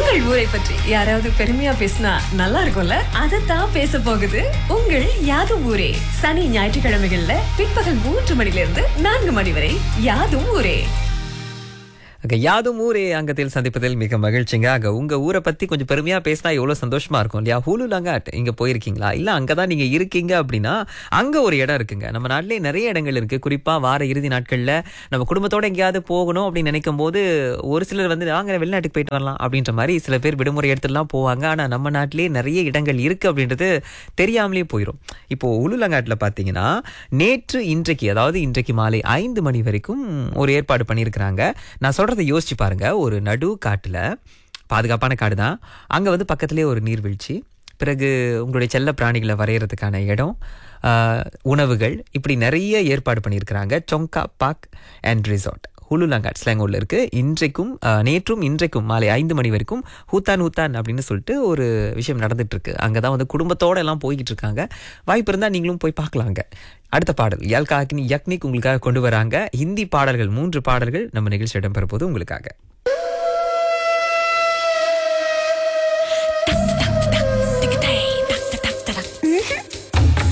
உங்கள் ஊரை பற்றி யாராவது பெருமையா பேசினா நல்லா இருக்கும்ல அதைத்தான் பேச போகுது உங்கள் யாதும் ஊரே சனி ஞாயிற்றுக்கிழமைகள்ல பிற்பகல் மூன்று மணிலிருந்து நான்கு மணி வரை யாதும் ஊரே அங்க யாதும் ஊரே அங்கத்தில் சந்திப்பதில் மிக மகிழ்ச்சிங்க அங்க உங்க ஊரை பத்தி கொஞ்சம் பெருமையா பேசினா எவ்வளவு சந்தோஷமா இருக்கும் இல்லையா ஹூலு லங்காட் இங்க போயிருக்கீங்களா இல்ல அங்கதான் நீங்க இருக்கீங்க அப்படின்னா அங்க ஒரு இடம் இருக்குங்க நம்ம நாட்டிலே நிறைய இடங்கள் இருக்கு குறிப்பா வார இறுதி நாட்கள்ல நம்ம குடும்பத்தோட எங்கேயாவது போகணும் அப்படின்னு நினைக்கும் போது ஒரு சிலர் வந்து நாங்க வெளிநாட்டுக்கு போயிட்டு வரலாம் அப்படின்ற மாதிரி சில பேர் விடுமுறை எடுத்துலாம் போவாங்க ஆனா நம்ம நாட்டிலே நிறைய இடங்கள் இருக்கு அப்படின்றது தெரியாமலே போயிடும் இப்போ உலுலங்காட்டில் பார்த்தீங்கன்னா நேற்று இன்றைக்கு அதாவது இன்றைக்கு மாலை ஐந்து மணி வரைக்கும் ஒரு ஏற்பாடு பண்ணியிருக்கிறாங்க நான் சொல்றதை யோசிச்சு பாருங்க ஒரு நடு காட்டுல பாதுகாப்பான காடு தான் அங்கே வந்து பக்கத்திலே ஒரு நீர்வீழ்ச்சி பிறகு உங்களுடைய செல்ல பிராணிகளை வரைகிறதுக்கான இடம் ஆஹ், உணவுகள் இப்படி நிறைய ஏற்பாடு பண்ணியிருக்கிறாங்க சொங்கா பாக் அண்ட் ரிசார்ட் ஹுலுலாங்காட் ஸ்லாங்கூரில் இருக்கு இன்றைக்கும் ஆஹ், நேற்றும் இன்றைக்கும் மாலை ஐந்து மணி வரைக்கும் ஹூத்தான் ஹூத்தான் அப்படின்னு சொல்லிட்டு ஒரு விஷயம் நடந்துட்டு இருக்கு அங்கே தான் வந்து குடும்பத்தோட எல்லாம் போய்கிட்டு இருக்காங்க வாய்ப்பு இருந்தால் நீங்களும் போய் பார்க்கலாங்க அடுத்த பாடல் யல்கா அக்னி யக்னிக் உங்களுக்காக கொண்டு வராங்க ஹிந்தி பாடல்கள் மூன்று பாடல்கள் நம்ம நிகழ்ச்சி இடம்பெற போது உங்களுக்காக